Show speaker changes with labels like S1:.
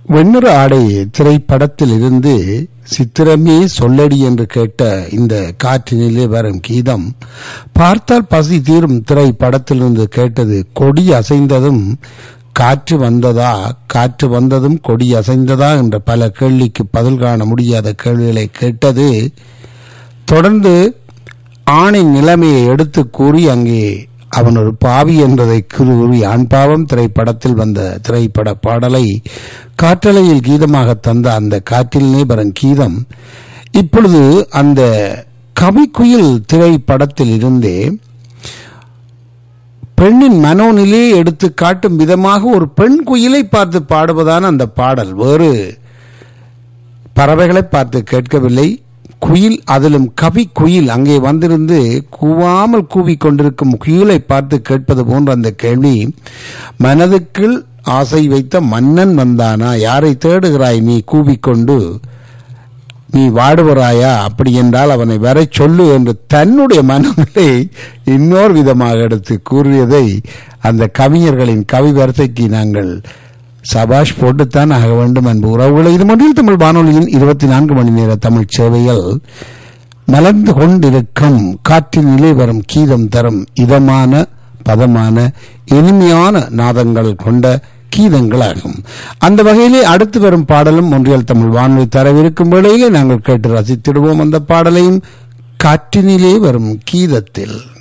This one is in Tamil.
S1: வெண்ணிற ஆடை திரைப்படத்தில் இருந்து சித்திரமே சொல்லடி என்று கேட்ட இந்த காற்றினிலே வரும் கீதம் பார்த்தால் பசி தீரும் திரைப்படத்திலிருந்து கேட்டது கொடி அசைந்ததும் காற்று வந்ததா காற்று வந்ததும் கொடி அசைந்ததா என்ற பல கேள்விக்கு பதில் காண முடியாத கேள்விகளை கேட்டது தொடர்ந்து ஆணின் நிலைமையை எடுத்து கூறி அங்கே அவன் ஒரு பாவி என்பதை கூறி ஆண் பாவம் திரைப்படத்தில் வந்த திரைப்பட பாடலை காற்றலையில் கீதமாக தந்த அந்த காற்றிலே வரும் கீதம் இப்பொழுது அந்த கவிக்குயில் திரைப்படத்தில் இருந்தே பெண்ணின் மனோநிலையை எடுத்து காட்டும் விதமாக ஒரு பெண் குயிலை பார்த்து பாடுவதான அந்த பாடல் வேறு பறவைகளை பார்த்து கேட்கவில்லை குயில் அதிலும் கவி குயில் அங்கே வந்திருந்து கூவாமல் கூவிக்கொண்டிருக்கும் குயிலை பார்த்து கேட்பது போன்ற அந்த கேள்வி மனதுக்குள் ஆசை வைத்த மன்னன் வந்தானா யாரை தேடுகிறாய் நீ கூவிக்கொண்டு நீ வாடுவராயா அப்படி என்றால் அவனை வர சொல்லு என்று தன்னுடைய மனநிலை இன்னொரு விதமாக எடுத்து கூறியதை அந்த கவிஞர்களின் கவி வரிசைக்கு நாங்கள் சபாஷ் போட்டுத்தான் ஆக வேண்டும் என்பு உறவுகளை இது மொழியில் தமிழ் வானொலியின் இருபத்தி நான்கு மணி நேர தமிழ் சேவையில் மலர்ந்து கொண்டிருக்கும் காற்றின் நிலை வரும் கீதம் தரும் இதமான பதமான இனிமையான நாதங்கள் கொண்ட கீதங்களாகும் அந்த வகையிலே அடுத்து வரும் பாடலும் ஒன்றியல் தமிழ் வானொலி தரவிருக்கும் வேளையிலே நாங்கள் கேட்டு ரசித்திடுவோம் அந்த பாடலையும் காற்றினிலே வரும் கீதத்தில்